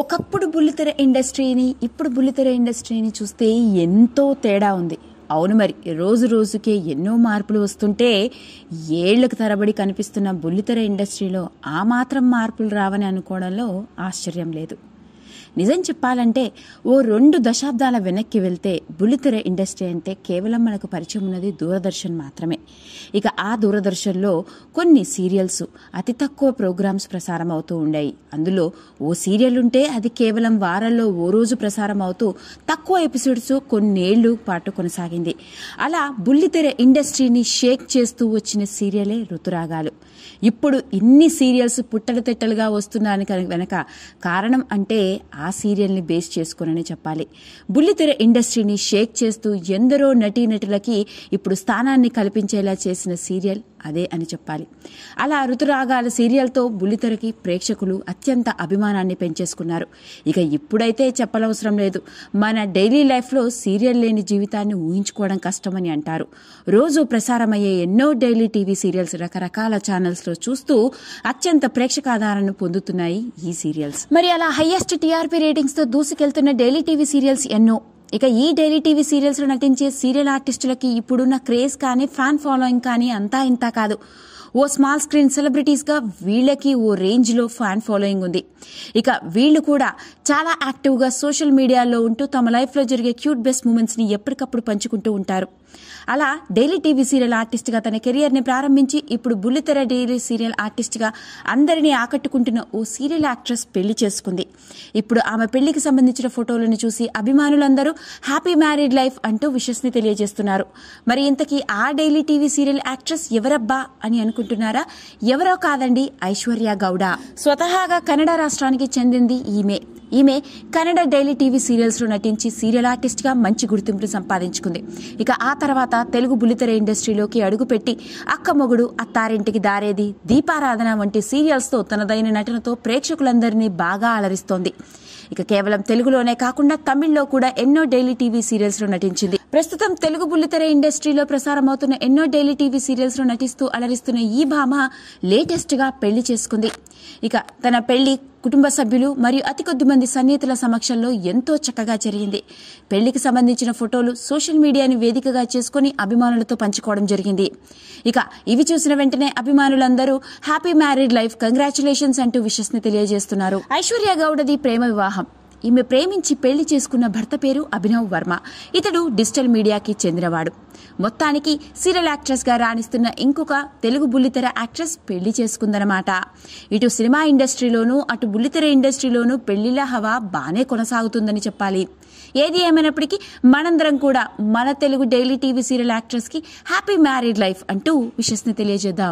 ఒకప్పుడు బుల్లితెర ఇండస్ట్రీని ఇప్పుడు బుల్లితెర ఇండస్ట్రీని చూస్తే ఎంతో తేడా ఉంది అవును మరి రోజు రోజుకే ఎన్నో మార్పులు వస్తుంటే ఏళ్లకు తరబడి కనిపిస్తున్న బుల్లితెర ఇండస్ట్రీలో ఆ మాత్రం మార్పులు రావని అనుకోవడంలో ఆశ్చర్యం లేదు నిజం చెప్పాలంటే ఓ రెండు దశాబ్దాల వెనక్కి వెళ్తే బుల్లితెర ఇండస్ట్రీ అంటే కేవలం మనకు పరిచయం ఉన్నది దూరదర్శన్ మాత్రమే ఇక ఆ దూరదర్శన్లో కొన్ని సీరియల్స్ అతి తక్కువ ప్రోగ్రామ్స్ ప్రసారం అవుతూ ఉండేవి అందులో ఓ సీరియల్ ఉంటే అది కేవలం వారాల్లో ఓ రోజు ప్రసారం అవుతూ తక్కువ ఎపిసోడ్స్ కొన్నేళ్లు పాటు కొనసాగింది అలా బుల్లితెర ఇండస్ట్రీని షేక్ చేస్తూ వచ్చిన సీరియలే ఋతురాగాలు ఇప్పుడు ఇన్ని సీరియల్స్ పుట్టలు తెట్టలుగా వస్తున్నానికి వెనక కారణం అంటే ఆ సీరియల్ని బేస్ చేసుకునని చెప్పాలి బుల్లితెర ఇండస్ట్రీని షేక్ చేస్తూ ఎందరో నటీనటులకి ఇప్పుడు స్థానాన్ని కల్పించేలా చేసిన సీరియల్ అదే అని చెప్పాలి అలా ఋతురాగాల సీరియల్తో బుల్లితెరకి ప్రేక్షకులు అత్యంత అభిమానాన్ని పెంచేసుకున్నారు ఇక ఇప్పుడైతే చెప్పనవసరం లేదు మన డైలీ లైఫ్లో సీరియల్ లేని జీవితాన్ని ఊహించుకోవడం కష్టమని అంటారు రోజు ప్రసారమయ్యే ఎన్నో డైలీ టీవీ సీరియల్స్ రకరకాల ఛానల్స్లో చూస్తూ అత్యంత ప్రేక్షకాధారాన్ని పొందుతున్నాయి ఈ సీరియల్స్ మరి అలా హైయెస్ట్ టీఆర్పీ రేటింగ్స్తో దూసుకెళ్తున్న డైలీ టీవీ సీరియల్స్ ఎన్నో ఇక ఈ డైలీ టీవీ సీరియల్స్ లో నటించే సీరియల్ ఆర్టిస్టులకి ఇప్పుడున్న క్రేజ్ కానీ ఫ్యాన్ ఫాలోయింగ్ కానీ అంతా ఇంత కాదు ఓ స్మాల్ స్క్రీన్ సెలబ్రిటీస్ గా వీళ్ళకి ఓ రేంజ్ లో ఫ్యాన్ ఫాలోయింగ్ ఉంది ఇక వీళ్ళు కూడా చాలా యాక్టివ్ గా సోషల్ మీడియాలో ఉంటూ తమ లైఫ్ లో జరిగే క్యూట్ బెస్ట్ మూమెంట్స్ ని ఎప్పటికప్పుడు పంచుకుంటూ ఉంటారు అలా డైలీ టీవీ సీరియల్ ఆర్టిస్ట్ గా తన కెరియర్ ని ప్రారంభించి ఇప్పుడు బుల్లితెర డైలీ సీరియల్ ఆర్టిస్ట్ గా అందరినీ ఆకట్టుకుంటున్న ఓ సీరియల్ యాక్ట్రెస్ పెళ్లి చేసుకుంది ఇప్పుడు ఆమె పెళ్లికి సంబంధించిన ఫోటోలను చూసి అభిమానులందరూ హ్యాపీ మ్యారీడ్ లైఫ్ అంటూ విషస్ ని తెలియజేస్తున్నారు మరి ఇంతకీ ఆ డైలీ టీవీ సీరియల్ యాక్ట్రెస్ ఎవరబ్బా అని అనుకుంటున్నారా ఎవరో కాదండి ఐశ్వర్య గౌడ స్వతహాగా కన్నడ రాష్ట్రానికి చెందింది ఈమె ఈమె కన్నడ డైలీ టీవీ సీరియల్స్ లో నటించి సీరియల్ ఆర్టిస్ట్ గా మంచి గుర్తింపును సంపాదించుకుంది ఇక ఆ తర్వాత తెలుగు బుల్లితెర ఇండస్ట్రీలోకి అడుగుపెట్టి అక్క మొగుడు అత్తారింటికి దారేది దీపారాధన వంటి సీరియల్స్ తో తనదైన నటనతో ప్రేక్షకులందరినీ బాగా అలరిస్తోంది ఇక కేవలం తెలుగులోనే కాకుండా తమిళ్లో కూడా ఎన్నో డైలీ టీవీ సీరియల్స్ లో నటించింది ప్రస్తుతం తెలుగు బుల్లితెర ఇండస్ట్రీలో ప్రసారం అవుతున్న ఎన్నో డైలీ టీవీ సీరియల్స్ లో నటిస్తూ అలరిస్తున్న ఈ భామ లేటెస్ట్ గా పెళ్లి చేసుకుంది ఇక తన పెళ్లి కుటుంబ సభ్యులు మరియు అతి కొద్ది మంది సన్నిహితుల సమక్షంలో ఎంతో చక్కగా జరిగింది పెళ్లికి సంబంధించిన ఫోటోలు సోషల్ మీడియాని వేదికగా చేసుకుని అభిమానులతో పంచుకోవడం జరిగింది ఇక ఇవి చూసిన వెంటనే అభిమానులందరూ హ్యాపీ మ్యారీడ్ లైఫ్ కంగ్రాచులేషన్స్ అంటూ విషస్ ని తెలియజేస్తున్నారు ఐశ్వర్య గౌడది ప్రేమ వివాహం ఈమె ప్రేమించి పెళ్లి చేసుకున్న భర్త పేరు అభినవ్ వర్మ ఇతడు డిజిటల్ మీడియాకి చెందినవాడు మొత్తానికి సీరియల్ యాక్ట్రెస్ గా రాణిస్తున్న ఇంకొక తెలుగు బుల్లితెర యాక్ట్రెస్ పెళ్లి చేసుకుందనమాట ఇటు సినిమా ఇండస్ట్రీలోనూ అటు బుల్లితెర ఇండస్ట్రీలోనూ పెళ్లిల హవా బానే కొనసాగుతుందని చెప్పాలి ఏది ఏమైనప్పటికీ మనందరం కూడా మన Telugu daily TV serial actress కి హ్యాపీ మ్యారీడ్ లైఫ్ అంటూ విషస్ ని తెలియజేద్దాం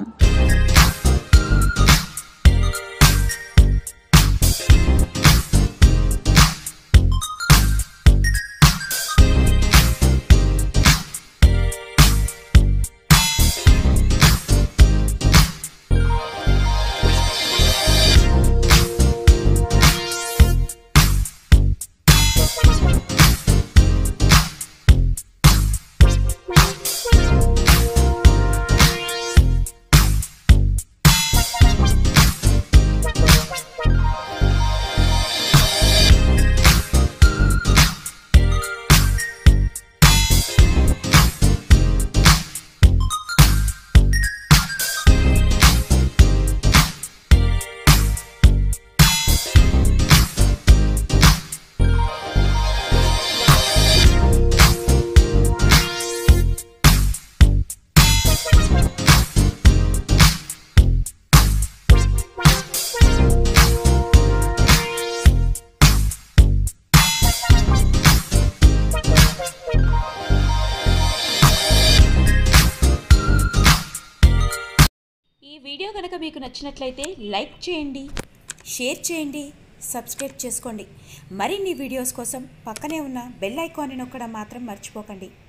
ఈ వీడియో కనుక మీకు నచ్చినట్లయితే లైక్ చేయండి షేర్ చేయండి సబ్స్క్రైబ్ చేసుకోండి మరిన్ని వీడియోస్ కోసం పక్కనే ఉన్న బెల్ ఐకాన్ని నొక్కడం మాత్రం మర్చిపోకండి